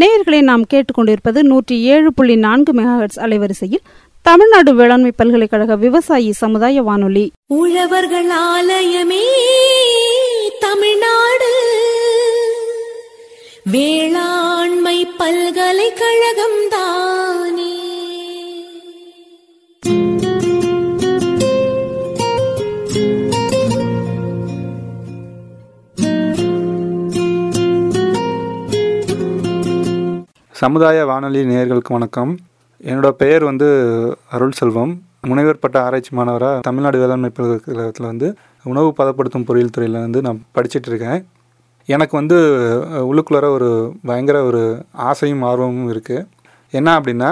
நேயர்களை நாம் கேட்டுக்கொண்டிருப்பது நூற்றி ஏழு புள்ளி நான்கு மெகாஹெட்ஸ் அலைவரிசையில் தமிழ்நாடு வேளாண்மை பல்கலைக்கழக விவசாயி சமுதாய வானொலி உழவர்கள் ஆலயமே தமிழ்நாடு வேளாண்மை பல்கலைக்கழகம் தானே சமுதாய வானொலி நேயர்களுக்கு வணக்கம் என்னோட பெயர் வந்து அருள் செல்வம் முனைவர் பட்ட ஆராய்ச்சி மாணவராக தமிழ்நாடு வேளாண்மை பல்கலைக்கழகத்தில் வந்து உணவு பதப்படுத்தும் பொறியியல் துறையில் வந்து நான் படிச்சிட்டு இருக்கேன் எனக்கு வந்து அஹ், உள்ளுக்குள்ளார ஒரு பயங்கர ஒரு ஆசையும் ஆர்வமும் இருக்குது என்ன அப்படின்னா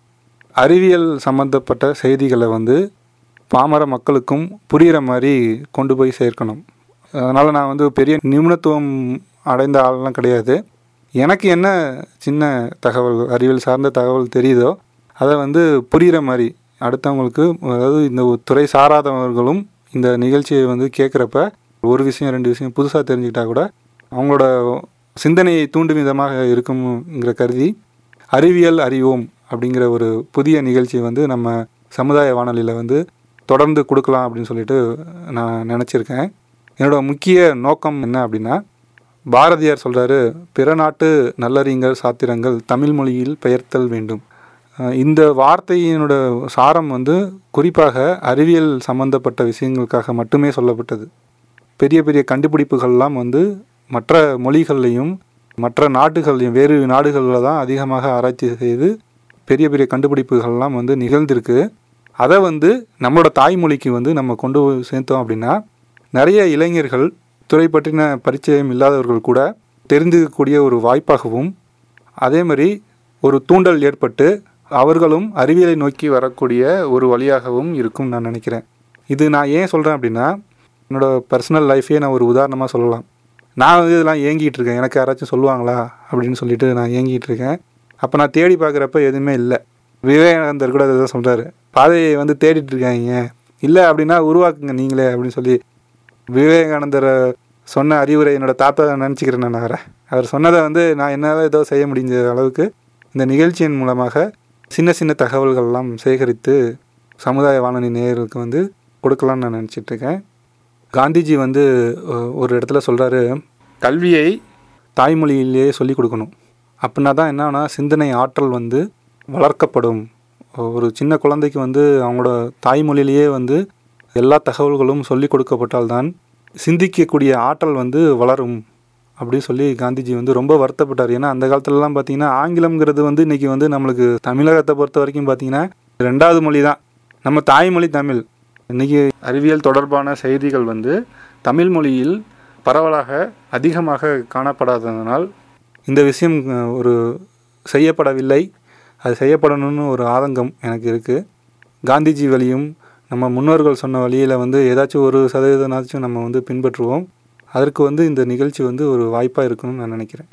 அறிவியல் சம்மந்தப்பட்ட செய்திகளை வந்து பாமர மக்களுக்கும் புரிகிற மாதிரி கொண்டு போய் சேர்க்கணும் அதனால் நான் வந்து பெரிய நிபுணத்துவம் அடைந்த ஆள்லாம் கிடையாது எனக்கு என்ன சின்ன தகவல் அறிவியல் சார்ந்த தகவல் தெரியுதோ அதை வந்து புரிகிற மாதிரி அடுத்தவங்களுக்கு அதாவது இந்த துறை சாராதவர்களும் இந்த நிகழ்ச்சியை வந்து கேட்குறப்ப ஒரு விஷயம் ரெண்டு விஷயம் புதுசாக தெரிஞ்சுக்கிட்டா கூட அவங்களோட சிந்தனையை தூண்டும் விதமாக இருக்குங்கிற கருதி அறிவியல் அறிவோம் அப்படிங்கிற ஒரு புதிய நிகழ்ச்சியை வந்து நம்ம சமுதாய வானொலியில் வந்து தொடர்ந்து கொடுக்கலாம் அப்படின்னு சொல்லிட்டு நான் நினச்சிருக்கேன் என்னோட முக்கிய நோக்கம் என்ன அப்படின்னா பாரதியார் சொல்கிறாரு பிற நாட்டு நல்லறிஞர் சாத்திரங்கள் தமிழ் மொழியில் பெயர்த்தல் வேண்டும் அஹ் இந்த வார்த்தையினோட சாரம் வந்து குறிப்பாக அறிவியல் சம்பந்தப்பட்ட விஷயங்களுக்காக மட்டுமே சொல்லப்பட்டது பெரிய பெரிய கண்டுபிடிப்புகள்லாம் வந்து மற்ற மொழிகள்லையும் மற்ற நாட்டுகள்லையும் வேறு நாடுகளில் தான் அதிகமாக ஆராய்ச்சி செய்து பெரிய பெரிய கண்டுபிடிப்புகள்லாம் வந்து நிகழ்ந்திருக்கு அதை வந்து நம்மளோட தாய்மொழிக்கு வந்து நம்ம கொண்டு போய் சேர்த்தோம் அப்படின்னா நிறைய இளைஞர்கள் துறை பற்றின பரிச்சயம் இல்லாதவர்கள் கூட தெரிந்துக்கக்கூடிய ஒரு வாய்ப்பாகவும் அதே மாதிரி ஒரு தூண்டல் ஏற்பட்டு அவர்களும் அறிவியலை நோக்கி வரக்கூடிய ஒரு வழியாகவும் இருக்கும் நான் நினைக்கிறேன் இது நான் ஏன் சொல்கிறேன் அப்படின்னா என்னோட பர்சனல் லைஃபே நான் ஒரு உதாரணமாக சொல்லலாம் நான் வந்து இதெல்லாம் ஏங்கிட்டு இருக்கேன் எனக்கு யாராச்சும் சொல்லுவாங்களா அப்படின்னு சொல்லிட்டு நான் ஏங்கிட்டு இருக்கேன் அப்போ நான் தேடி பார்க்குறப்ப எதுவுமே இல்லை விவேகானந்தர் கூட அதை சொல்கிறாரு பாதையை வந்து தேடிட்டு இருக்காங்க இல்லை அப்படின்னா உருவாக்குங்க நீங்களே அப்படின்னு சொல்லி விவேகானந்தரை சொன்ன அறிவுரை என்னோட தாத்தா நினச்சிக்கிறேன் நான் அவரை அவர் சொன்னதை வந்து நான் என்னால் ஏதோ செய்ய முடிஞ்ச அளவுக்கு இந்த நிகழ்ச்சியின் மூலமாக சின்ன சின்ன தகவல்கள்லாம் சேகரித்து சமுதாய வானொலி நேயர்களுக்கு வந்து கொடுக்கலாம்னு நான் நினச்சிட்டு இருக்கேன் காந்திஜி வந்து அஹ், ஒரு இடத்துல சொல்கிறாரு கல்வியை தாய்மொழியிலேயே சொல்லிக் கொடுக்கணும் அப்படின்னா தான் என்னன்னா சிந்தனை ஆற்றல் வந்து வளர்க்கப்படும் ஒரு சின்ன குழந்தைக்கு வந்து அவங்களோட தாய்மொழியிலேயே வந்து எல்லா தகவல்களும் சொல்லிக் கொடுக்கப்பட்டால்தான் சிந்திக்கக்கூடிய ஆற்றல் வந்து வளரும் அப்படின்னு சொல்லி காந்திஜி வந்து ரொம்ப வருத்தப்பட்டார் ஏன்னா அந்த காலத்துலலாம் பார்த்தீங்கன்னா ஆங்கிலம்ங்கிறது வந்து இன்றைக்கி வந்து நம்மளுக்கு தமிழகத்தை பொறுத்த வரைக்கும் பார்த்தீங்கன்னா ரெண்டாவது மொழி தான் நம்ம தாய்மொழி தமிழ் இன்றைக்கி அறிவியல் தொடர்பான செய்திகள் வந்து தமிழ் மொழியில் பரவலாக அதிகமாக காணப்படாததனால் இந்த விஷயம் அஹ், ஒரு செய்யப்படவில்லை அது செய்யப்படணும்னு ஒரு ஆதங்கம் எனக்கு இருக்குது காந்திஜி வழியும் நம்ம முன்னோர்கள் சொன்ன வழியில் வந்து ஏதாச்சும் ஒரு சதவீதனாச்சும் நம்ம வந்து பின்பற்றுவோம் அதற்கு வந்து இந்த நிகழ்ச்சி வந்து ஒரு வாய்ப்பாக இருக்கணும்னு நான் நினைக்கிறேன்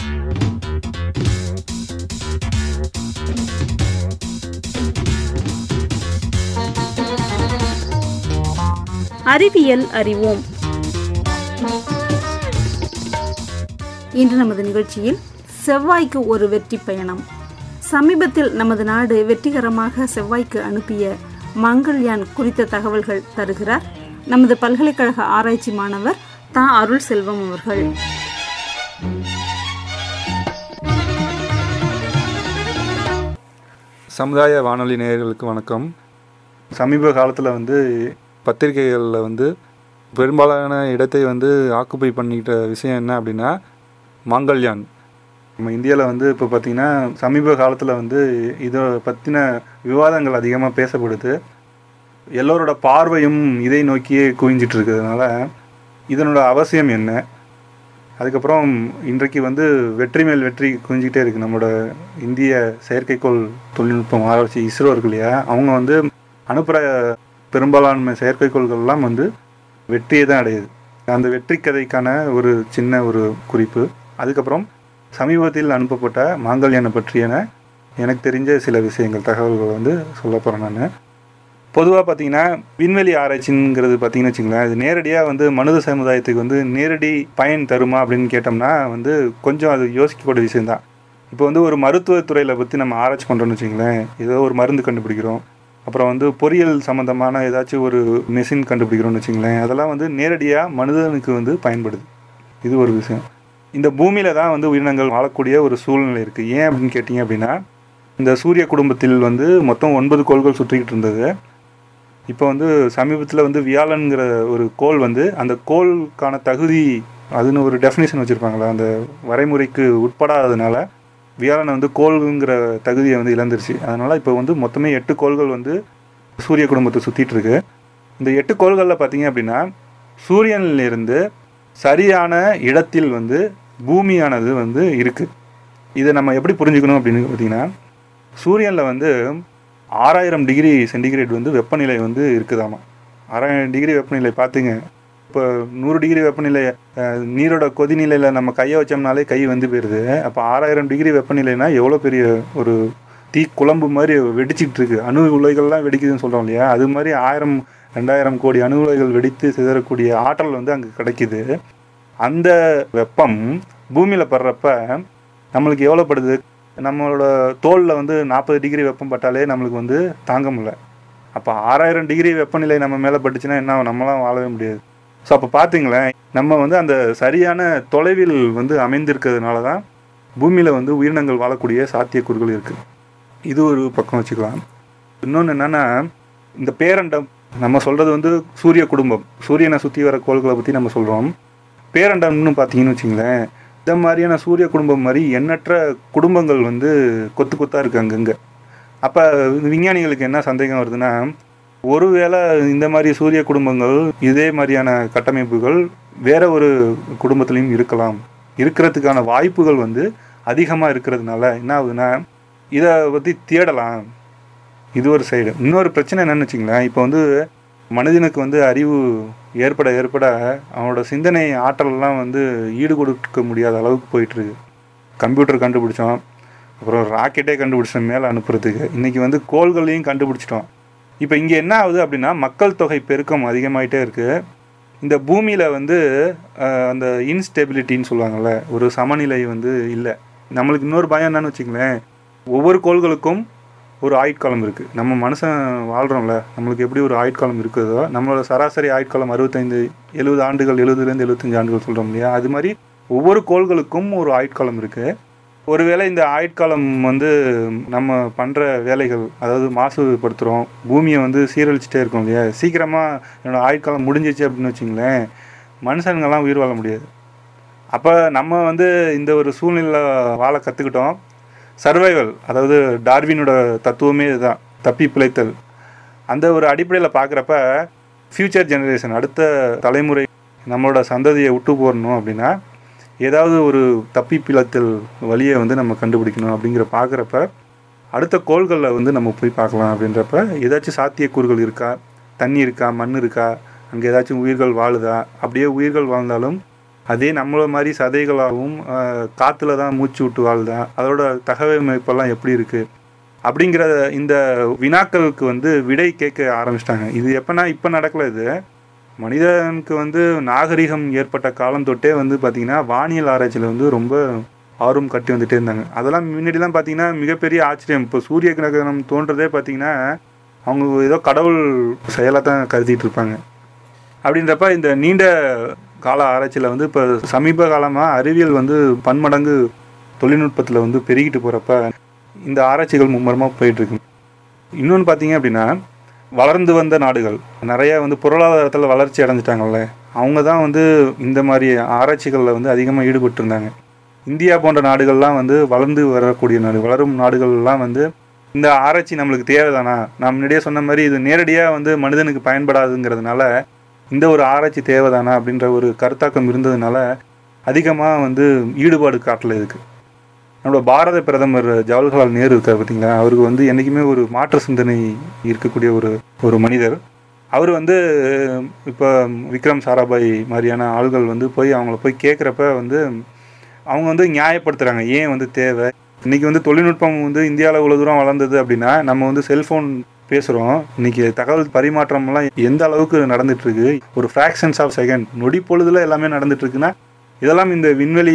அறிவியல் அறிவோம் இன்று நமது நிகழ்ச்சியில் செவ்வாய்க்கு ஒரு வெற்றி பயணம் சமீபத்தில் நமது நாடு வெற்றிகரமாக செவ்வாய்க்கு அனுப்பிய மங்கள்யான் குறித்த தகவல்கள் தருகிறார் நமது பல்கலைக்கழக ஆராய்ச்சி மாணவர் தா அருள் செல்வம் அவர்கள் சமுதாய வானொலி நேயர்களுக்கு வணக்கம் சமீப காலத்தில் வந்து பத்திரிகைகளில் வந்து பெரும்பாலான இடத்தை வந்து ஆக்குப்பை பண்ணிக்கிட்ட விஷயம் என்ன அப்படின்னா மாங்கல்யான் நம்ம இந்தியாவில் வந்து இப்போ பார்த்திங்கன்னா சமீப காலத்தில் வந்து இதை பற்றின விவாதங்கள் அதிகமாக பேசப்படுது எல்லோரோட பார்வையும் இதை நோக்கியே குவிஞ்சிட்டு இருக்கிறதுனால இதனோட அவசியம் என்ன அதுக்கப்புறம் இன்றைக்கு வந்து வெற்றி மேல் வெற்றி குவிஞ்சிக்கிட்டே இருக்குது நம்மளோட இந்திய செயற்கைக்கோள் தொழில்நுட்பம் ஆராய்ச்சி இஸ்ரோ இருக்கு இல்லையா அவங்க வந்து அனுப்புகிற பெரும்பாலான செயற்கைக்கோள்கள்லாம் வந்து வெற்றியை தான் அடையுது அந்த வெற்றி கதைக்கான ஒரு சின்ன ஒரு குறிப்பு அதுக்கப்புறம் சமீபத்தில் அனுப்பப்பட்ட மாங்கல்யானை பற்றியன எனக்கு தெரிஞ்ச சில விஷயங்கள் தகவல்கள் வந்து சொல்ல போகிறேன் நான் பொதுவாக பார்த்தீங்கன்னா விண்வெளி ஆராய்ச்சிங்கிறது பார்த்தீங்கன்னு வச்சுங்களேன் இது நேரடியாக வந்து மனித சமுதாயத்துக்கு வந்து நேரடி பயன் தருமா அப்படின்னு கேட்டோம்னா வந்து கொஞ்சம் அது யோசிக்கக்கூடிய விஷயம்தான் இப்போ வந்து ஒரு மருத்துவத்துறையில் பற்றி நம்ம ஆராய்ச்சி பண்ணுறோம்னு வச்சுங்களேன் ஏதோ ஒரு மருந்து கண்டுபிடிக்கிறோம் அப்புறம் வந்து பொறியியல் சம்மந்தமான ஏதாச்சும் ஒரு மெஷின் கண்டுபிடிக்கிறோம்னு வச்சுங்களேன் அதெல்லாம் வந்து நேரடியாக மனிதனுக்கு வந்து பயன்படுது இது ஒரு விஷயம் இந்த பூமியில் தான் வந்து உயிரினங்கள் வாழக்கூடிய ஒரு சூழ்நிலை இருக்குது ஏன் அப்படின்னு கேட்டிங்க அப்படின்னா இந்த சூரிய குடும்பத்தில் வந்து மொத்தம் ஒன்பது கோள்கள் சுற்றிக்கிட்டு இருந்தது இப்போ வந்து சமீபத்தில் வந்து வியாழன்கிற ஒரு கோள் வந்து அந்த கோளுக்கான தகுதி அதுன்னு ஒரு டெஃபினேஷன் வச்சுருப்பாங்களா அந்த வரைமுறைக்கு உட்படாததுனால வியாழன் வந்து கோள்ங்கிற தகுதியை வந்து இழந்துருச்சு அதனால் இப்போ வந்து மொத்தமே எட்டு கோள்கள் வந்து சூரிய குடும்பத்தை சுற்றிட்டு இருக்கு இந்த எட்டு கோள்களில் பார்த்தீங்க அப்படின்னா சூரியனிலிருந்து சரியான இடத்தில் வந்து பூமியானது வந்து இருக்குது இதை நம்ம எப்படி புரிஞ்சுக்கணும் அப்படின்னு பார்த்தீங்கன்னா சூரியனில் வந்து ஆறாயிரம் டிகிரி சென்டிகிரேட் வந்து வெப்பநிலை வந்து இருக்குதாமா ஆறாயிரம் டிகிரி வெப்பநிலை பார்த்துங்க இப்போ நூறு டிகிரி வெப்பநிலை அஹ், நீரோட கொதிநிலையில் நம்ம கையை வச்சோம்னாலே கை வந்து போயிடுது அப்போ ஆறாயிரம் டிகிரி வெப்பநிலைனா எவ்வளோ பெரிய ஒரு தீ குழம்பு மாதிரி வெடிச்சிட்டு இருக்கு அணு உலைகள்லாம் வெடிக்குதுன்னு சொல்கிறோம் இல்லையா அது மாதிரி ஆயிரம் ரெண்டாயிரம் கோடி அணு உலைகள் வெடித்து சிதறக்கூடிய ஆற்றல் வந்து அங்கே கிடைக்குது அந்த வெப்பம் பூமியில் படுறப்ப நம்மளுக்கு எவ்வளோ படுது நம்மளோட தோலில் வந்து நாற்பது டிகிரி வெப்பம் பட்டாலே நம்மளுக்கு வந்து தாங்க முடியல அப்போ ஆறாயிரம் டிகிரி வெப்பநிலை நம்ம மேலே பட்டுச்சுன்னா என்ன ஆகும்? நம்மளாம் வாழவே முடியாது ஸோ அப்போ பார்த்தீங்களேன் நம்ம வந்து அந்த சரியான தொலைவில் வந்து அமைந்திருக்கிறதுனால தான் பூமியில் வந்து உயிரினங்கள் வாழக்கூடிய சாத்தியக்கூறுகள் இருக்குது இது ஒரு பக்கம் வச்சுக்கலாம் இன்னொன்று என்னென்னா இந்த பேரண்டம் நம்ம சொல்கிறது வந்து சூரிய குடும்பம் சூரியனை சுற்றி வர கோள்களை பற்றி நம்ம சொல்கிறோம் பேரண்டம்னு பார்த்தீங்கன்னு வச்சுங்களேன் இந்த மாதிரியான சூரிய குடும்பம் மாதிரி எண்ணற்ற குடும்பங்கள் வந்து கொத்து கொத்தாக இருக்குது அங்கங்கே அப்போ விஞ்ஞானிகளுக்கு என்ன சந்தேகம் வருதுன்னா ஒருவேளை இந்த மாதிரி சூரிய குடும்பங்கள் இதே மாதிரியான கட்டமைப்புகள் வேற ஒரு குடும்பத்திலையும் இருக்கலாம் இருக்கிறதுக்கான வாய்ப்புகள் வந்து அதிகமாக இருக்கிறதுனால என்ன ஆகுதுன்னா இதை பற்றி தேடலாம் இது ஒரு சைடு இன்னொரு பிரச்சனை என்னன்னு வச்சுங்களேன் இப்போ வந்து மனிதனுக்கு வந்து அறிவு ஏற்பட ஏற்பட அவனோட சிந்தனை ஆற்றலெல்லாம் வந்து ஈடு கொடுக்க முடியாத அளவுக்கு போயிட்டுருக்கு கம்ப்யூட்டர் கண்டுபிடிச்சோம் அப்புறம் ராக்கெட்டே கண்டுபிடிச்சோம் மேலே அனுப்புறதுக்கு இன்றைக்கி வந்து கோள்களையும் கண்டுபிடிச்சிட்டோம் இப்போ இங்கே என்ன ஆகுது அப்படின்னா மக்கள் தொகை பெருக்கம் அதிகமாயிட்டே இருக்குது இந்த பூமியில் வந்து அஹ், அந்த இன்ஸ்டெபிலிட்டின்னு சொல்லுவாங்கள்ல ஒரு சமநிலை வந்து இல்லை நம்மளுக்கு இன்னொரு பயம் என்னன்னு வச்சுங்களேன் ஒவ்வொரு கோள்களுக்கும் ஒரு ஆயுட்காலம் இருக்குது நம்ம மனுஷன் வாழ்கிறோம்ல நம்மளுக்கு எப்படி ஒரு ஆயுட்காலம் இருக்குதோ நம்மளோட சராசரி ஆயுட்காலம் அறுபத்தைந்து எழுபது ஆண்டுகள் எழுபதுலேருந்து எழுபத்தஞ்சு ஆண்டுகள் சொல்கிறோம் இல்லையா அது மாதிரி ஒவ்வொரு கோள்களுக்கும் ஒரு ஆயுட்காலம் இருக்குது ஒருவேளை இந்த ஆயுட்காலம் வந்து நம்ம பண்ணுற வேலைகள் அதாவது மாசுபடுத்துகிறோம் பூமியை வந்து சீரழிச்சிட்டே இருக்கோம் இல்லையா சீக்கிரமாக என்னோட ஆயுட்காலம் முடிஞ்சிச்சு அப்படின்னு வச்சுங்களேன் மனுஷனுங்கெல்லாம் உயிர் வாழ முடியாது அப்போ நம்ம வந்து இந்த ஒரு சூழ்நிலை வாழ கற்றுக்கிட்டோம் சர்வைவல் அதாவது டார்வினோட தத்துவமே இதுதான் தப்பி பிழைத்தல் அந்த ஒரு அடிப்படையில் பார்க்குறப்ப ஃப்யூச்சர் ஜெனரேஷன் அடுத்த தலைமுறை நம்மளோட சந்ததியை விட்டு போடணும் அப்படின்னா ஏதாவது ஒரு தப்பி பிழைத்தல் வழியை வந்து நம்ம கண்டுபிடிக்கணும் அப்படிங்கிற பார்க்குறப்ப அடுத்த கோள்களில் வந்து நம்ம போய் பார்க்கலாம் அப்படின்றப்ப ஏதாச்சும் சாத்தியக்கூறுகள் இருக்கா தண்ணி இருக்கா மண் இருக்கா அங்கே ஏதாச்சும் உயிர்கள் வாழுதா அப்படியே உயிர்கள் வாழ்ந்தாலும் அதே நம்மள மாதிரி சதைகளாகவும் ஆஹ், காத்துல தான் மூச்சு விட்டு வாழுதா அதோட தகவமைப்பெல்லாம் எப்படி இருக்குது அப்படிங்கிற இந்த வினாக்களுக்கு வந்து விடை கேட்க ஆரம்பிச்சிட்டாங்க இது எப்போனா இப்போ நடக்கல இது மனிதனுக்கு வந்து நாகரிகம் ஏற்பட்ட காலம் தொட்டே வந்து பார்த்திங்கன்னா வானியல் ஆராய்ச்சியில் வந்து ரொம்ப ஆர்வம் கட்டி வந்துட்டே இருந்தாங்க அதெல்லாம் முன்னாடிலாம் பார்த்தீங்கன்னா மிகப்பெரிய ஆச்சரியம் இப்போ சூரிய கிரகணம் தோன்றதே பார்த்தீங்கன்னா அவங்க ஏதோ கடவுள் செயலாக தான் கருதிட்டு இருப்பாங்க அப்படின்றப்ப இந்த நீண்ட கால ஆராய்ச்சியில் வந்து இப்போ சமீப காலமாக அறிவியல் வந்து பன்மடங்கு தொழில்நுட்பத்தில் வந்து பெருகிட்டு போகிறப்ப இந்த ஆராய்ச்சிகள் மும்மரமாக போயிட்டுருக்கு இன்னொன்று பார்த்தீங்க அப்படின்னா வளர்ந்து வந்த நாடுகள் நிறைய வந்து பொருளாதாரத்தில் வளர்ச்சி அடைஞ்சிட்டாங்கல்ல அவங்க தான் வந்து இந்த மாதிரி ஆராய்ச்சிகளில் வந்து அதிகமாக ஈடுபட்டு இருந்தாங்க இந்தியா போன்ற நாடுகள்லாம் வந்து வளர்ந்து வரக்கூடிய நாடு வளரும் நாடுகள்லாம் வந்து இந்த ஆராய்ச்சி நம்மளுக்கு தேவைதானா நான் முன்னாடியே சொன்ன மாதிரி இது நேரடியாக வந்து மனிதனுக்கு பயன்படாதுங்கிறதுனால இந்த ஒரு ஆராய்ச்சி தேவைதானா அப்படின்ற ஒரு கருத்தாக்கம் இருந்ததுனால அதிகமாக வந்து ஈடுபாடு காட்டல இதுக்கு நம்மளோட பாரத பிரதமர் ஜவஹர்லால் நேரு இருக்கார் பார்த்தீங்களா அவருக்கு வந்து என்றைக்குமே ஒரு மாற்று சிந்தனை இருக்கக்கூடிய ஒரு ஒரு மனிதர் அவர் வந்து இப்போ விக்ரம் சாராபாய் மாதிரியான ஆள்கள் வந்து போய் அவங்கள போய் கேட்குறப்ப வந்து அவங்க வந்து நியாயப்படுத்துகிறாங்க ஏன் வந்து தேவை இன்றைக்கி வந்து தொழில்நுட்பம் வந்து இந்தியாவில் இவ்வளோ தூரம் வளர்ந்தது அப்படின்னா நம்ம வந்து செல்ஃபோன் பேசுகிறோம் இன்றைக்கி தகவல் பரிமாற்றம்லாம் எந்த அளவுக்கு நடந்துட்டு இருக்கு ஒரு ஃப்ராக்ஷன்ஸ் ஆஃப் செகண்ட் நொடி பொழுதுல எல்லாமே நடந்துட்டு இருக்குன்னா இதெல்லாம் இந்த விண்வெளி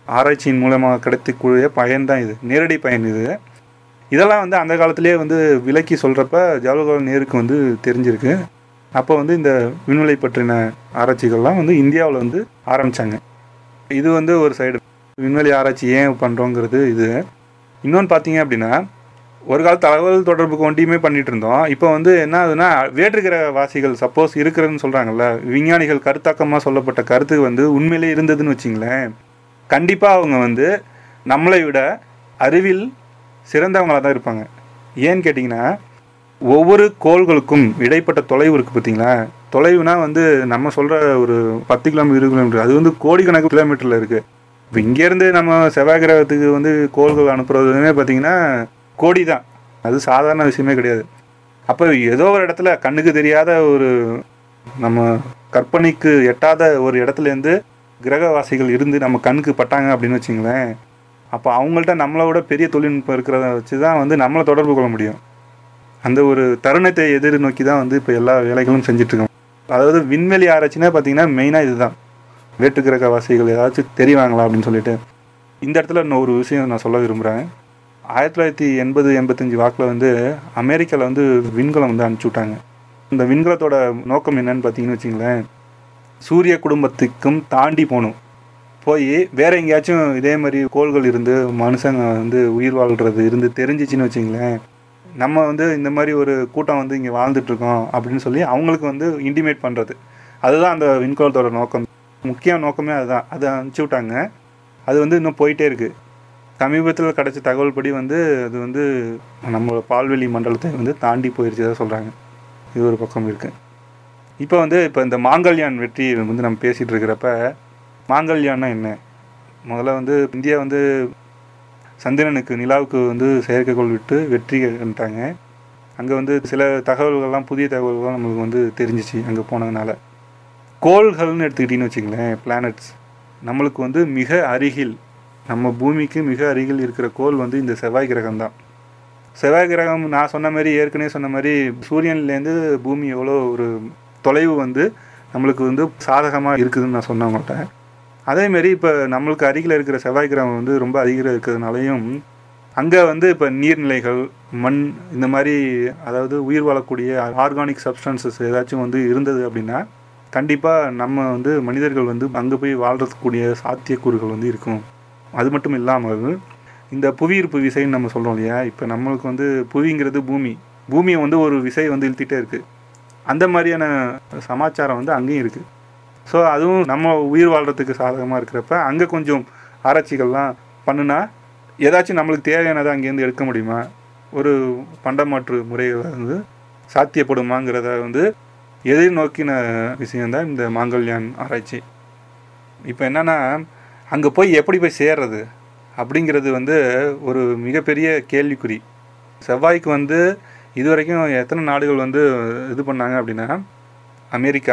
ஆராய்ச்சியின் மூலமாக கிடைக்கக்கூடிய பயன் தான் இது நேரடி பயன் இது இதெல்லாம் வந்து அந்த காலத்திலேயே வந்து விலக்கி சொல்கிறப்ப ஜவஹர்லால் நேருக்கு வந்து தெரிஞ்சிருக்கு அப்போ வந்து இந்த விண்வெளி பற்றின ஆராய்ச்சிகள்லாம் வந்து இந்தியாவில் வந்து ஆரம்பித்தாங்க இது வந்து ஒரு சைடு விண்வெளி ஆராய்ச்சி ஏன் பண்ணுறோங்கிறது இது இன்னொன்று பார்த்தீங்க அப்படின்னா ஒரு கால தகவல் தொடர்புக்கு ஒண்டியுமே பண்ணிட்டு இருந்தோம் இப்போ வந்து என்ன ஆகுதுன்னா வேற்றுக்கிற வாசிகள் சப்போஸ் இருக்கிறதுன்னு சொல்கிறாங்கல்ல விஞ்ஞானிகள் கருத்தாக்கமாக சொல்லப்பட்ட கருத்து வந்து உண்மையிலே இருந்ததுன்னு வச்சிங்களேன் கண்டிப்பாக அவங்க வந்து நம்மளை விட அறிவில் சிறந்தவங்களாக தான் இருப்பாங்க ஏன்னு கேட்டிங்கன்னா ஒவ்வொரு கோள்களுக்கும் இடைப்பட்ட தொலைவு இருக்குது பார்த்தீங்களா தொலைவுனா வந்து நம்ம சொல்கிற ஒரு பத்து கிலோமீட்டர் இருபது கிலோமீட்டர் அது வந்து கோடிக்கணக்கு கிலோமீட்டரில் இருக்குது இப்போ இங்கேருந்து நம்ம செவ்வாய் கிரகத்துக்கு வந்து கோள்கள் அனுப்புறதுமே பார்த்தீங்கன்னா கோடி தான் அது சாதாரண விஷயமே கிடையாது அப்போ ஏதோ ஒரு இடத்துல கண்ணுக்கு தெரியாத ஒரு நம்ம கற்பனைக்கு எட்டாத ஒரு இடத்துலேருந்து கிரகவாசிகள் இருந்து நம்ம கண்ணுக்கு பட்டாங்க அப்படின்னு வச்சுங்களேன் அப்போ அவங்கள்ட்ட நம்மளை விட பெரிய தொழில்நுட்பம் இருக்கிறத வச்சு தான் வந்து நம்மளை தொடர்பு கொள்ள முடியும் அந்த ஒரு தருணத்தை எதிர்நோக்கி தான் வந்து இப்போ எல்லா வேலைகளும் செஞ்சிட்ருக்கோம் அதாவது விண்வெளி ஆராய்ச்சினா பார்த்தீங்கன்னா மெயினாக இதுதான் வேற்றுக்கிரக வாசிகள் ஏதாச்சும் தெரிவாங்களா அப்படின்னு சொல்லிட்டு இந்த இடத்துல இன்னும் ஒரு விஷயம் நான் சொல்ல விரும்புகிறேன் ஆயிரத்தி தொள்ளாயிரத்தி எண்பது எண்பத்தஞ்சு வாக்கில் வந்து அமெரிக்காவில் வந்து விண்கலம் வந்து அனுப்பிச்சி விட்டாங்க இந்த விண்கலத்தோட நோக்கம் என்னன்னு பார்த்தீங்கன்னு வச்சிங்களேன் சூரிய குடும்பத்துக்கும் தாண்டி போகணும் போய் வேற எங்கேயாச்சும் இதே மாதிரி கோள்கள் இருந்து மனுஷங்க வந்து உயிர் வாழ்கிறது இருந்து தெரிஞ்சிச்சின்னு வச்சிங்களேன் நம்ம வந்து இந்த மாதிரி ஒரு கூட்டம் வந்து இங்கே வாழ்ந்துட்டு இருக்கோம் அப்படின்னு சொல்லி அவங்களுக்கு வந்து இன்டிமேட் பண்ணுறது அதுதான் அந்த விண்கலத்தோட நோக்கம் முக்கிய நோக்கமே அதுதான் அதை அனுப்பிச்சி விட்டாங்க அது வந்து இன்னும் போயிட்டே இருக்குது சமீபத்தில் கிடைச்ச தகவல் படி வந்து அது வந்து நம்மளோட பால்வெளி மண்டலத்தை வந்து தாண்டி போயிடுச்சு தான் சொல்கிறாங்க இது ஒரு பக்கம் இருக்குது இப்போ வந்து இப்போ இந்த மாங்கல்யான் வெற்றி வந்து நம்ம பேசிகிட்டு இருக்கிறப்ப மாங்கல்யான்னா என்ன முதல்ல வந்து இந்தியா வந்து சந்திரனுக்கு நிலாவுக்கு வந்து செயற்கைக்கோள் விட்டு வெற்றி கண்டாங்க அங்கே வந்து சில தகவல்கள்லாம் புதிய தகவல்கள்லாம் நம்மளுக்கு வந்து தெரிஞ்சிச்சு அங்கே போனதுனால கோள்கள்னு எடுத்துக்கிட்டிங்கன்னு வச்சுங்களேன் பிளானட்ஸ் நம்மளுக்கு வந்து மிக அருகில் நம்ம பூமிக்கு மிக அருகில் இருக்கிற கோள் வந்து இந்த செவ்வாய் கிரகம் தான் செவ்வாய் கிரகம் நான் சொன்ன மாதிரி ஏற்கனவே சொன்ன மாதிரி சூரியன்லேருந்து பூமி எவ்வளோ ஒரு தொலைவு வந்து நம்மளுக்கு வந்து சாதகமாக இருக்குதுன்னு நான் சொன்னேன் உங்கள்கிட்ட அதேமாரி இப்போ நம்மளுக்கு அருகில் இருக்கிற செவ்வாய் கிரகம் வந்து ரொம்ப அருகில் இருக்கிறதுனாலையும் அங்கே வந்து இப்போ நீர்நிலைகள் மண் இந்த மாதிரி அதாவது உயிர் வாழக்கூடிய ஆர்கானிக் சப்ஸ்டன்சஸ் ஏதாச்சும் வந்து இருந்தது அப்படின்னா கண்டிப்பாக நம்ம வந்து மனிதர்கள் வந்து அங்கே போய் வாழ்றதுக்கூடிய சாத்தியக்கூறுகள் வந்து இருக்கும் அது மட்டும் இல்லாமல் இந்த புவியீர்ப்பு விசைன்னு நம்ம சொல்கிறோம் இல்லையா இப்போ நம்மளுக்கு வந்து புவிங்கிறது பூமி பூமியை வந்து ஒரு விசை வந்து இழுத்துட்டே இருக்குது அந்த மாதிரியான சமாச்சாரம் வந்து அங்கேயும் இருக்குது ஸோ அதுவும் நம்ம உயிர் வாழ்கிறதுக்கு சாதகமாக இருக்கிறப்ப அங்கே கொஞ்சம் ஆராய்ச்சிகள்லாம் பண்ணுனா ஏதாச்சும் நம்மளுக்கு தேவையானதை அங்கேருந்து எடுக்க முடியுமா ஒரு பண்டமாற்று முறைகள் வந்து சாத்தியப்படுமாங்கிறத வந்து எதிர்நோக்கின விஷயந்தான் இந்த மாங்கல்யான் ஆராய்ச்சி இப்போ என்னென்னா அங்கே போய் எப்படி போய் சேர்றது அப்படிங்கிறது வந்து ஒரு மிகப்பெரிய கேள்விக்குறி செவ்வாய்க்கு வந்து இதுவரைக்கும் எத்தனை நாடுகள் வந்து இது பண்ணாங்க அப்படின்னா அமெரிக்கா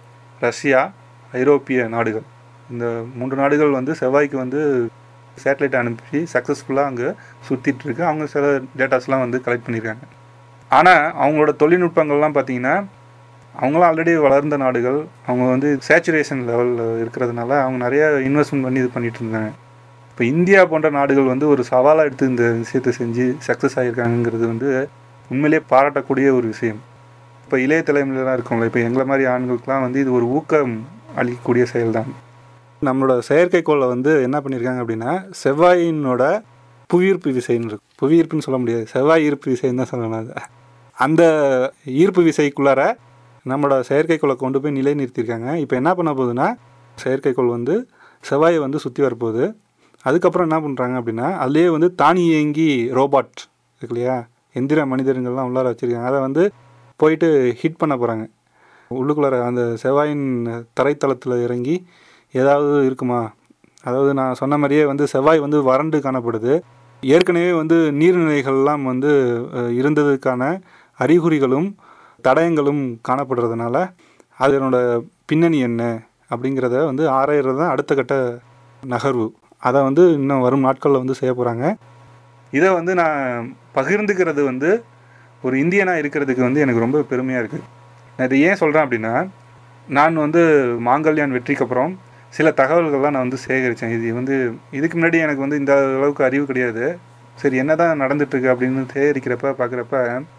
ரஷ்யா ஐரோப்பிய நாடுகள் இந்த மூன்று நாடுகள் வந்து செவ்வாய்க்கு வந்து சேட்டலைட் அனுப்பி சக்ஸஸ்ஃபுல்லாக அங்கே சுற்றிட்டு இருக்கு அவங்க சில டேட்டாஸ்லாம் வந்து கலெக்ட் பண்ணியிருக்காங்க ஆனால் அவங்களோட தொழில்நுட்பங்கள்லாம் பார்த்தீங்கன்னா அவங்களாம் ஆல்ரெடி வளர்ந்த நாடுகள் அவங்க வந்து சேச்சுரேஷன் லெவலில் இருக்கிறதுனால அவங்க நிறைய இன்வெஸ்ட்மெண்ட் பண்ணி இது பண்ணிட்டு இருந்தாங்க இப்போ இந்தியா போன்ற நாடுகள் வந்து ஒரு சவாலாக எடுத்து இந்த விஷயத்தை செஞ்சு சக்ஸஸ் ஆகியிருக்காங்கங்கிறது வந்து உண்மையிலேயே பாராட்டக்கூடிய ஒரு விஷயம் இப்போ இளைய தலைமுறையெல்லாம் இருக்கோம்ல இப்போ எங்களை மாதிரி ஆண்களுக்கெலாம் வந்து இது ஒரு ஊக்கம் அளிக்கக்கூடிய செயல் தான் நம்மளோட செயற்கைக்கோளை வந்து என்ன பண்ணியிருக்காங்க அப்படின்னா செவ்வாயினோட புவியீர்ப்பு விசைன்னு இருக்கு புவியீர்ப்புன்னு சொல்ல முடியாது செவ்வாய் ஈர்ப்பு விசைன்னு தான் சொல்லணும் அது அந்த ஈர்ப்பு விசைக்குள்ளார நம்மளோட செயற்கைக்கோளை கொண்டு போய் நிலை நிறுத்தியிருக்காங்க இப்போ என்ன பண்ண போகுதுன்னா செயற்கைக்கோள் வந்து செவ்வாயை வந்து சுற்றி வரப்போகுது அதுக்கப்புறம் என்ன பண்ணுறாங்க அப்படின்னா அதுலேயே வந்து தானியங்கி ரோபாட் இருக்கு இல்லையா எந்திர மனிதர்கள்லாம் உள்ளார வச்சுருக்காங்க அதை வந்து போயிட்டு ஹிட் பண்ண போகிறாங்க உள்ளுக்குள்ளார அந்த செவ்வாயின் தரைத்தளத்தில் இறங்கி ஏதாவது இருக்குமா அதாவது நான் சொன்ன மாதிரியே வந்து செவ்வாய் வந்து வறண்டு காணப்படுது ஏற்கனவே வந்து நீர்நிலைகள்லாம் வந்து அஹ், இருந்ததுக்கான அறிகுறிகளும் தடயங்களும் காணப்படுறதுனால அதனோட பின்னணி என்ன அப்படிங்கிறத வந்து ஆராயிறது தான் அடுத்த கட்ட நகர்வு அதை வந்து இன்னும் வரும் நாட்களில் வந்து செய்ய போகிறாங்க இதை வந்து நான் பகிர்ந்துக்கிறது வந்து ஒரு இந்தியனாக இருக்கிறதுக்கு வந்து எனக்கு ரொம்ப பெருமையாக இருக்குது நான் இதை ஏன் சொல்கிறேன் அப்படின்னா நான் வந்து மாங்கல்யான் வெற்றிக்கு அப்புறம் சில தகவல்கள்லாம் நான் வந்து சேகரித்தேன் இது வந்து இதுக்கு முன்னாடி எனக்கு வந்து இந்த அளவுக்கு அறிவு கிடையாது சரி என்ன தான் நடந்துட்டுருக்கு அப்படின்னு சேகரிக்கிறப்ப பார்க்குறப்ப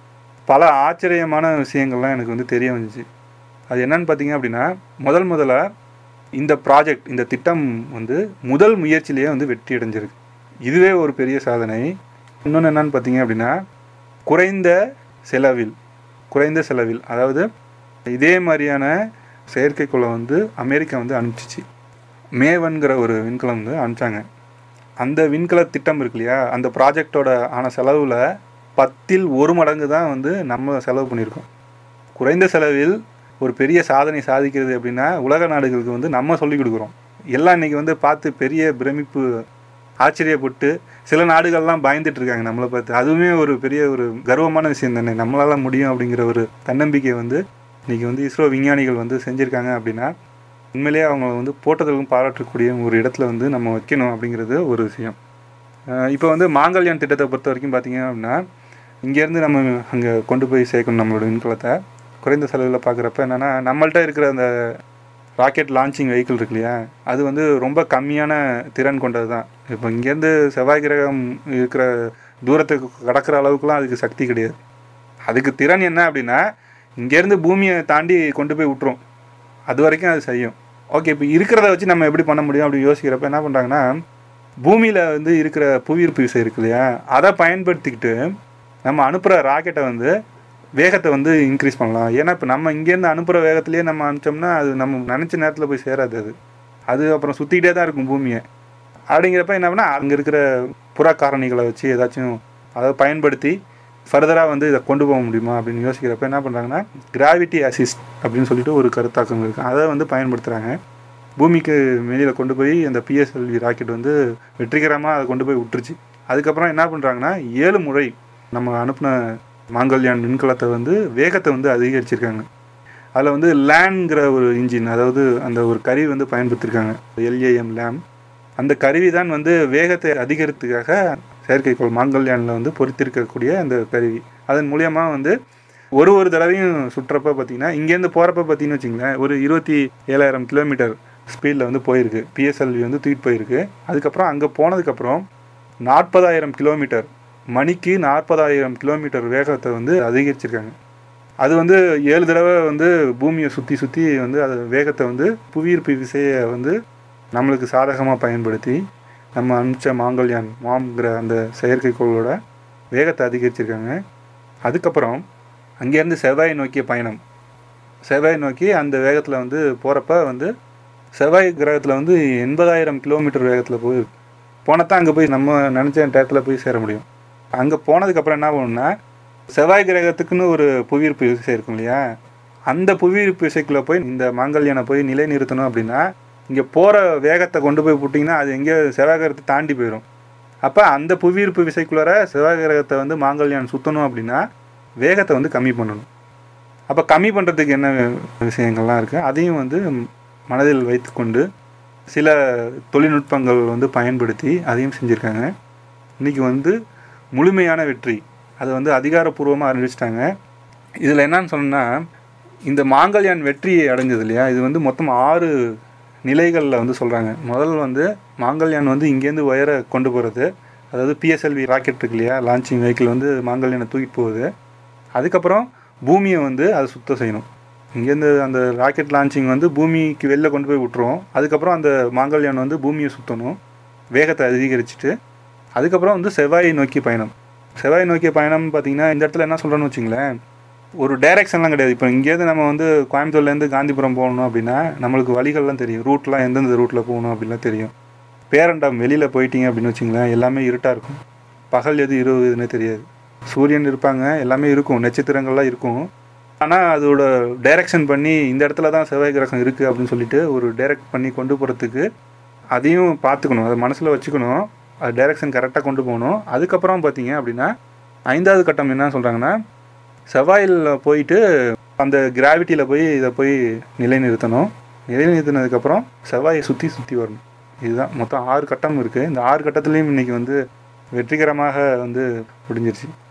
பல ஆச்சரியமான விஷயங்கள்லாம் எனக்கு வந்து தெரிய வந்துச்சு அது என்னன்னு பார்த்தீங்க அப்படின்னா முதல் முதல்ல இந்த ப்ராஜெக்ட் இந்த திட்டம் வந்து முதல் முயற்சியிலேயே வந்து வெற்றி அடைஞ்சிருக்கு இதுவே ஒரு பெரிய சாதனை இன்னொன்று என்னன்னு பார்த்தீங்க அப்படின்னா குறைந்த செலவில் குறைந்த செலவில் அதாவது இதே மாதிரியான செயற்கைக்கோளை வந்து அமெரிக்கா வந்து அனுப்பிச்சிச்சு மேவன்கிற ஒரு விண்கலம் வந்து அனுப்பிச்சாங்க அந்த விண்கல திட்டம் இருக்கு இல்லையா அந்த ப்ராஜெக்டோட ஆன செலவில் பத்தில் ஒரு மடங்கு தான் வந்து நம்ம செலவு பண்ணியிருக்கோம் குறைந்த செலவில் ஒரு பெரிய சாதனை சாதிக்கிறது அப்படின்னா உலக நாடுகளுக்கு வந்து நம்ம சொல்லிக் கொடுக்குறோம் எல்லாம் இன்னைக்கு வந்து பார்த்து பெரிய பிரமிப்பு ஆச்சரியப்பட்டு சில நாடுகள்லாம் பயந்துட்டு இருக்காங்க நம்மளை பார்த்து அதுவுமே ஒரு பெரிய ஒரு கர்வமான விஷயம் தானே நம்மளால முடியும் அப்படிங்கிற ஒரு தன்னம்பிக்கை வந்து இன்னைக்கு வந்து இஸ்ரோ விஞ்ஞானிகள் வந்து செஞ்சுருக்காங்க அப்படின்னா உண்மையிலேயே அவங்க வந்து போட்டதற்கும் பாராட்டக்கூடிய ஒரு இடத்துல வந்து நம்ம வைக்கணும் அப்படிங்கிறது ஒரு விஷயம் இப்போ வந்து மாங்கல்யான் திட்டத்தை பொறுத்த வரைக்கும் பார்த்தீங்க அப்படின்னா இங்கேருந்து நம்ம அங்கே கொண்டு போய் சேர்க்கணும் நம்மளோட விண்கலத்தை குறைந்த செலவில் பார்க்குறப்ப என்னென்னா நம்மள்ட்ட இருக்கிற அந்த ராக்கெட் லான்ச்சிங் வெஹிக்கிள் இருக்கு இல்லையா அது வந்து ரொம்ப கம்மியான திறன் கொண்டது தான் இப்போ இங்கேருந்து செவ்வாய் கிரகம் இருக்கிற தூரத்துக்கு கடக்கிற அளவுக்குலாம் அதுக்கு சக்தி கிடையாது அதுக்கு திறன் என்ன அப்படின்னா இங்கேருந்து பூமியை தாண்டி கொண்டு போய் விட்டுரும் அது வரைக்கும் அது செய்யும் ஓகே இப்போ இருக்கிறத வச்சு நம்ம எப்படி பண்ண முடியும் அப்படி யோசிக்கிறப்ப என்ன பண்ணுறாங்கன்னா பூமியில் வந்து இருக்கிற புவியீர்ப்பு விசை இருக்கு இல்லையா அதை பயன்படுத்திக்கிட்டு நம்ம அனுப்புகிற ராக்கெட்டை வந்து வேகத்தை வந்து இன்க்ரீஸ் பண்ணலாம் ஏன்னா இப்போ நம்ம இங்கேருந்து அனுப்புகிற வேகத்திலேயே நம்ம அனுப்பிச்சோம்னா அது நம்ம நினச்ச நேரத்தில் போய் சேராது அது அது அப்புறம் சுற்றிக்கிட்டே தான் இருக்கும் பூமியை அப்படிங்கிறப்ப என்ன பண்ணால் அங்கே இருக்கிற புற காரணிகளை வச்சு ஏதாச்சும் அதை பயன்படுத்தி ஃபர்தராக வந்து இதை கொண்டு போக முடியுமா அப்படின்னு யோசிக்கிறப்ப என்ன பண்ணுறாங்கன்னா கிராவிட்டி அசிஸ்ட் அப்படின்னு சொல்லிட்டு ஒரு கருத்தாக்கம் இருக்குது அதை வந்து பயன்படுத்துகிறாங்க பூமிக்கு வெளியில் கொண்டு போய் அந்த பிஎஸ்எல்வி ராக்கெட் வந்து வெற்றிகரமாக அதை கொண்டு போய் விட்டுருச்சு அதுக்கப்புறம் என்ன பண்ணுறாங்கன்னா ஏழு முறை நம்ம அனுப்பின மாங்கல்யான் விண்கலத்தை வந்து வேகத்தை வந்து அதிகரிச்சிருக்காங்க அதில் வந்து லேண்ட்ங்கிற ஒரு இன்ஜின் அதாவது அந்த ஒரு கருவி வந்து பயன்படுத்தியிருக்காங்க எல்ஏஎம் லேம் அந்த கருவி தான் வந்து வேகத்தை அதிகரித்துக்காக செயற்கைக்கோள் மாங்கல்யானில் வந்து பொருத்திருக்கக்கூடிய அந்த கருவி அதன் மூலியமாக வந்து ஒரு ஒரு தடவையும் சுற்றுறப்ப பார்த்தீங்கன்னா இங்கேருந்து போகிறப்ப பார்த்தீங்கன்னு வச்சிங்களேன் ஒரு இருபத்தி ஏழாயிரம் கிலோமீட்டர் ஸ்பீடில் வந்து போயிருக்கு பிஎஸ்எல்வி வந்து தூக்கிட்டு போயிருக்கு அதுக்கப்புறம் அங்கே போனதுக்கப்புறம் நாற்பதாயிரம் கிலோமீட்டர் மணிக்கு நாற்பதாயிரம் கிலோமீட்டர் வேகத்தை வந்து அதிகரிச்சிருக்காங்க அது வந்து ஏழு தடவை வந்து பூமியை சுற்றி சுற்றி வந்து அது வேகத்தை வந்து புவியீர்ப்பு விசையை வந்து நம்மளுக்கு சாதகமாக பயன்படுத்தி நம்ம அனுப்பிச்ச மாங்கல்யான் மாம்ங்கிற அந்த செயற்கைக்கோளோட வேகத்தை அதிகரிச்சிருக்காங்க அதுக்கப்புறம் அங்கேருந்து செவ்வாய் நோக்கிய பயணம் செவ்வாய் நோக்கி அந்த வேகத்தில் வந்து போகிறப்ப வந்து செவ்வாய் கிரகத்தில் வந்து எண்பதாயிரம் கிலோமீட்டர் வேகத்தில் போய் போனதான் அங்கே போய் நம்ம நினச்ச டயத்தில் போய் சேர முடியும் அங்கே போனதுக்கப்புறம் என்ன பண்ணணும்னா செவ்வாய் கிரகத்துக்குன்னு ஒரு புவியீர்ப்பு விசை இருக்கும் இல்லையா அந்த புவியீர்ப்பு விசைக்குள்ளே போய் இந்த மாங்கல்யானை போய் நிலைநிறுத்தணும் அப்படின்னா இங்கே போகிற வேகத்தை கொண்டு போய் விட்டிங்கன்னா அது எங்கேயோ செவ்வாய் கிரகத்தை தாண்டி போயிடும் அப்போ அந்த புவியீர்ப்பு விசைக்குள்ளார செவ்வாய் கிரகத்தை வந்து மாங்கல்யான் சுற்றணும் அப்படின்னா வேகத்தை வந்து கம்மி பண்ணணும் அப்போ கம்மி பண்ணுறதுக்கு என்ன விஷயங்கள்லாம் இருக்குது அதையும் வந்து மனதில் வைத்துக்கொண்டு சில தொழில்நுட்பங்கள் வந்து பயன்படுத்தி அதையும் செஞ்சுருக்காங்க இன்றைக்கி வந்து முழுமையான வெற்றி அதை வந்து அதிகாரப்பூர்வமாக அறிவிச்சிட்டாங்க இதில் என்னன்னு சொன்னோன்னா இந்த மாங்கல்யான் வெற்றி அடைஞ்சது இல்லையா இது வந்து மொத்தம் ஆறு நிலைகளில் வந்து சொல்கிறாங்க முதல் வந்து மாங்கல்யான் வந்து இங்கேருந்து உயர கொண்டு போகிறது அதாவது பிஎஸ்எல்வி ராக்கெட் இருக்கு இல்லையா லான்ச்சிங் வெஹிக்கிள் வந்து மாங்கல்யானை தூக்கிட்டு போகுது அதுக்கப்புறம் பூமியை வந்து அதை சுத்தம் செய்யணும் இங்கேருந்து அந்த ராக்கெட் லான்ச்சிங் வந்து பூமிக்கு வெளில கொண்டு போய் விட்டுரும் அதுக்கப்புறம் அந்த மாங்கல்யான் வந்து பூமியை சுற்றணும் வேகத்தை அதிகரிச்சுட்டு அதுக்கப்புறம் வந்து செவ்வாயை நோக்கி பயணம் செவ்வாய் நோக்கிய பயணம் பார்த்தீங்கன்னா இந்த இடத்துல என்ன சொல்கிறேன்னு வச்சிங்களேன் ஒரு டைரெக்ஷன்லாம் கிடையாது இப்போ இங்கேருந்து நம்ம வந்து கோயம்புத்தூர்லேருந்து காந்திபுரம் போகணும் அப்படின்னா நம்மளுக்கு வழிகள்லாம் தெரியும் ரூட்லாம் எந்தெந்த ரூட்டில் போகணும் அப்படின்லாம் தெரியும் பேரண்டம் வெளியில் போயிட்டீங்க அப்படின்னு வச்சிங்களேன் எல்லாமே இருட்டாக இருக்கும் பகல் எது இரவு எதுன்னே தெரியாது சூரியன் இருப்பாங்க எல்லாமே இருக்கும் நட்சத்திரங்கள்லாம் இருக்கும் ஆனால் அதோட டைரக்ஷன் பண்ணி இந்த இடத்துல தான் செவ்வாய் கிரகம் இருக்குது அப்படின்னு சொல்லிட்டு ஒரு டைரக்ட் பண்ணி கொண்டு போகிறதுக்கு அதையும் பார்த்துக்கணும் அதை மனசில் வச்சுக்கணும் அது டைரக்ஷன் கரெக்டாக கொண்டு போகணும் அதுக்கப்புறம் பார்த்தீங்க அப்படின்னா ஐந்தாவது கட்டம் என்ன சொல்கிறாங்கன்னா செவ்வாயில் போயிட்டு அந்த கிராவிட்டியில் போய் இதை போய் நிலைநிறுத்தணும் நிலைநிறுத்தினதுக்கப்புறம் செவ்வாயை சுற்றி சுற்றி வரணும் இதுதான் மொத்தம் ஆறு கட்டம் இருக்குது இந்த ஆறு கட்டத்துலேயும் இன்றைக்கி வந்து வெற்றிகரமாக வந்து முடிஞ்சிருச்சு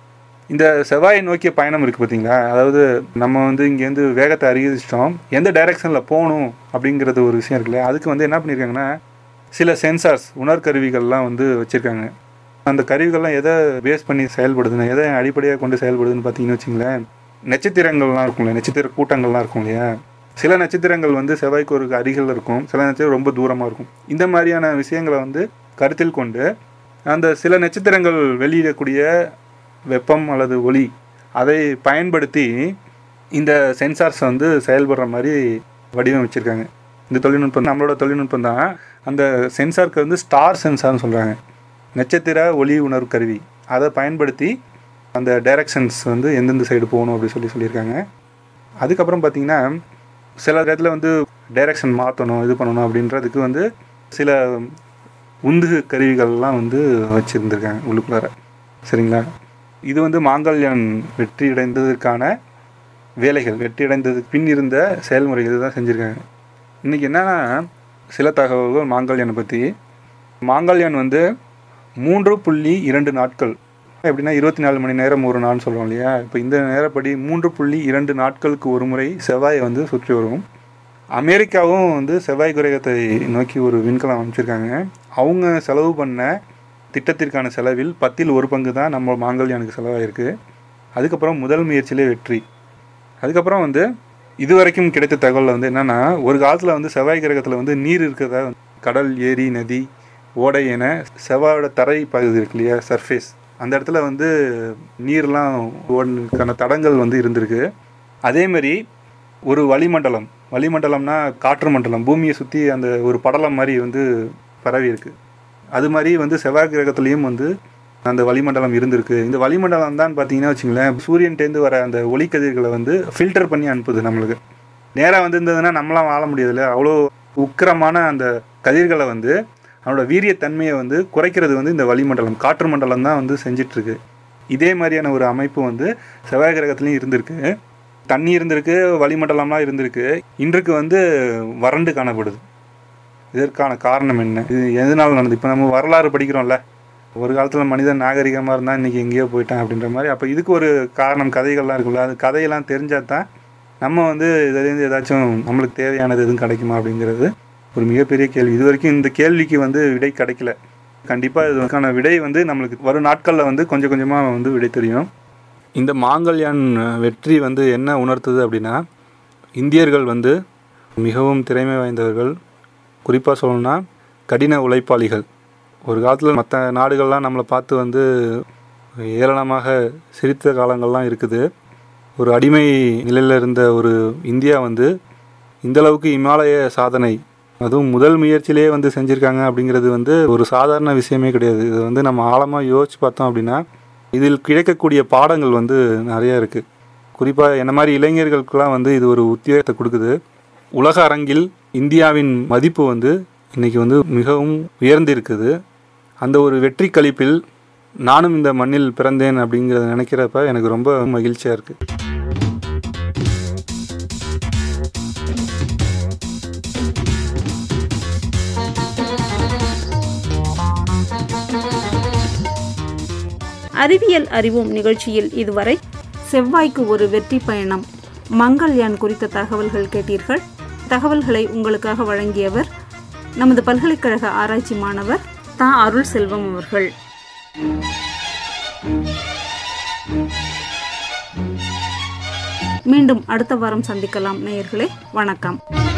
இந்த செவ்வாயை நோக்கிய பயணம் இருக்குது பார்த்தீங்களா அதாவது நம்ம வந்து இங்கேருந்து வேகத்தை அதிகரிச்சிட்டோம் எந்த டைரெக்ஷனில் போகணும் அப்படிங்கிறது ஒரு விஷயம் இருக்குல்ல அதுக்கு வந்து என்ன பண்ணியிருக்காங்கன்னா சில சென்சார்ஸ் உணர்கருவிகள்லாம் வந்து வச்சுருக்காங்க அந்த கருவிகள்லாம் எதை பேஸ் பண்ணி செயல்படுதுன்னு எதை அடிப்படையாக கொண்டு செயல்படுதுன்னு பார்த்தீங்கன்னு வச்சுங்களேன் நட்சத்திரங்கள்லாம் இருக்கும்ல நட்சத்திர கூட்டங்கள்லாம் இருக்கும் இல்லையா சில நட்சத்திரங்கள் வந்து செவ்வாய்க்கு ஒரு அருகில் இருக்கும் சில நட்சத்திரம் ரொம்ப தூரமாக இருக்கும் இந்த மாதிரியான விஷயங்களை வந்து கருத்தில் கொண்டு அந்த சில நட்சத்திரங்கள் வெளியிடக்கூடிய வெப்பம் அல்லது ஒளி அதை பயன்படுத்தி இந்த சென்சார்ஸ் வந்து செயல்படுற மாதிரி வடிவமைச்சிருக்காங்க இந்த தொழில்நுட்பம் நம்மளோட தொழில்நுட்பம் தான் அந்த சென்சாருக்கு வந்து ஸ்டார் சென்சார்னு சொல்கிறாங்க நட்சத்திர ஒளி உணர்வு கருவி அதை பயன்படுத்தி அந்த டைரக்ஷன்ஸ் வந்து எந்தெந்த சைடு போகணும் அப்படி சொல்லி சொல்லியிருக்காங்க அதுக்கப்புறம் பார்த்தீங்கன்னா சில இடத்துல வந்து டைரக்ஷன் மாற்றணும் இது பண்ணணும் அப்படின்றதுக்கு வந்து சில உந்து கருவிகள்லாம் வந்து வச்சுருந்துருக்காங்க உள்ளுக்குள்ளார சரிங்களா இது வந்து மாங்கல்யான் வெற்றி அடைந்ததற்கான வேலைகள் வெற்றி அடைந்ததுக்கு பின் இருந்த செயல்முறைகள் இதுதான் செஞ்சுருக்காங்க இன்றைக்கி என்னென்னா சில தகவல்கள் மாங்கல்யானை பற்றி மாங்கல்யான் வந்து மூன்று புள்ளி இரண்டு நாட்கள் எப்படின்னா இருபத்தி நாலு மணி நேரம் ஒரு நாள்னு சொல்லுவோம் இல்லையா இப்போ இந்த நேரப்படி மூன்று புள்ளி இரண்டு நாட்களுக்கு ஒரு முறை செவ்வாயை வந்து சுற்றி வரும் அமெரிக்காவும் வந்து செவ்வாய் கிரகத்தை நோக்கி ஒரு விண்கலம் அமைச்சிருக்காங்க அவங்க செலவு பண்ண திட்டத்திற்கான செலவில் பத்தில் ஒரு பங்கு தான் நம்ம மாங்கல்யானுக்கு செலவாயிருக்கு அதுக்கப்புறம் முதல் முயற்சியிலே வெற்றி அதுக்கப்புறம் வந்து இது வரைக்கும் கிடைத்த தகவலில் வந்து என்னென்னா ஒரு காலத்தில் வந்து செவ்வாய் கிரகத்தில் வந்து நீர் இருக்கிறதா கடல் ஏரி நதி ஓடை என செவ்வாயோட தரை பகுதி இருக்கு இல்லையா சர்ஃபேஸ் அந்த இடத்துல வந்து நீர்லாம் ஓடுறதுக்கான தடங்கள் வந்து இருந்திருக்கு அதேமாரி ஒரு வளிமண்டலம் வளிமண்டலம்னா காற்று மண்டலம் பூமியை சுற்றி அந்த ஒரு படலம் மாதிரி வந்து பரவி இருக்கு அது மாதிரி வந்து செவ்வாய் கிரகத்துலேயும் வந்து அந்த வளிமண்டலம் இருந்திருக்கு இந்த வளிமண்டலம் தான் பார்த்தீங்கன்னா வச்சுங்களேன் சூரியன்டேருந்து வர அந்த ஒளிக்கதிர்களை வந்து ஃபில்டர் பண்ணி அனுப்புது நம்மளுக்கு நேராக வந்து இருந்ததுன்னா நம்மளாம் வாழ முடியாதுல்ல அவ்வளோ உக்கிரமான அந்த கதிர்களை வந்து அவனோட வீரியத்தன்மையை வந்து குறைக்கிறது வந்து இந்த வளிமண்டலம் காற்று மண்டலம் தான் வந்து செஞ்சிட்ருக்கு இதே மாதிரியான ஒரு அமைப்பு வந்து செவ்வாய் கிரகத்துலேயும் இருந்திருக்கு தண்ணி இருந்திருக்கு வளிமண்டலம்லாம் இருந்திருக்கு இன்றைக்கு வந்து வறண்டு காணப்படுது இதற்கான காரணம் என்ன இது எதனால நடந்தது இப்போ நம்ம வரலாறு படிக்கிறோம்ல ஒரு காலத்தில் மனிதன் நாகரிகமாக இருந்தால் இன்றைக்கி எங்கேயோ போயிட்டான் அப்படின்ற மாதிரி அப்போ இதுக்கு ஒரு காரணம் கதைகள்லாம் இருக்குல்ல அது கதையெல்லாம் தெரிஞ்சால் தான் நம்ம வந்து இதுலேருந்து ஏதாச்சும் நம்மளுக்கு தேவையானது எதுவும் கிடைக்குமா அப்படிங்கிறது ஒரு மிகப்பெரிய கேள்வி இது வரைக்கும் இந்த கேள்விக்கு வந்து விடை கிடைக்கல கண்டிப்பாக இதுக்கான விடை வந்து நம்மளுக்கு வரும் நாட்களில் வந்து கொஞ்சம் கொஞ்சமாக வந்து விடை தெரியும் இந்த மாங்கல்யான் வெற்றி வந்து என்ன உணர்த்துது அப்படின்னா இந்தியர்கள் வந்து மிகவும் திறமை வாய்ந்தவர்கள் குறிப்பாக சொல்லணும்னா கடின உழைப்பாளிகள் ஒரு காலத்தில் மற்ற நாடுகள்லாம் நம்மளை பார்த்து வந்து ஏளனமாக சிரித்த காலங்கள்லாம் இருக்குது ஒரு அடிமை நிலையில் இருந்த ஒரு இந்தியா வந்து இந்தளவுக்கு இமாலய சாதனை அதுவும் முதல் முயற்சியிலே வந்து செஞ்சுருக்காங்க அப்படிங்கிறது வந்து ஒரு சாதாரண விஷயமே கிடையாது இது வந்து நம்ம ஆழமாக யோசிச்சு பார்த்தோம் அப்படின்னா இதில் கிடைக்கக்கூடிய பாடங்கள் வந்து நிறைய இருக்குது குறிப்பாக என்ன மாதிரி இளைஞர்களுக்கெல்லாம் வந்து இது ஒரு உத்தியோகத்தை கொடுக்குது உலக அரங்கில் இந்தியாவின் மதிப்பு வந்து இன்றைக்கி வந்து மிகவும் உயர்ந்திருக்குது அந்த ஒரு வெற்றி கழிப்பில் நானும் இந்த மண்ணில் பிறந்தேன் அப்படிங்கிறத நினைக்கிறப்ப எனக்கு ரொம்ப மகிழ்ச்சியாக இருக்குது அறிவியல் அறிவோம் நிகழ்ச்சியில் இதுவரை செவ்வாய்க்கு ஒரு வெற்றி பயணம் மங்கள்யான் குறித்த தகவல்கள் கேட்டீர்கள் தகவல்களை உங்களுக்காக வழங்கியவர் நமது பல்கலைக்கழக ஆராய்ச்சி மாணவர் தா அருள் செல்வம் அவர்கள் மீண்டும் அடுத்த வாரம் சந்திக்கலாம் நேயர்களே வணக்கம்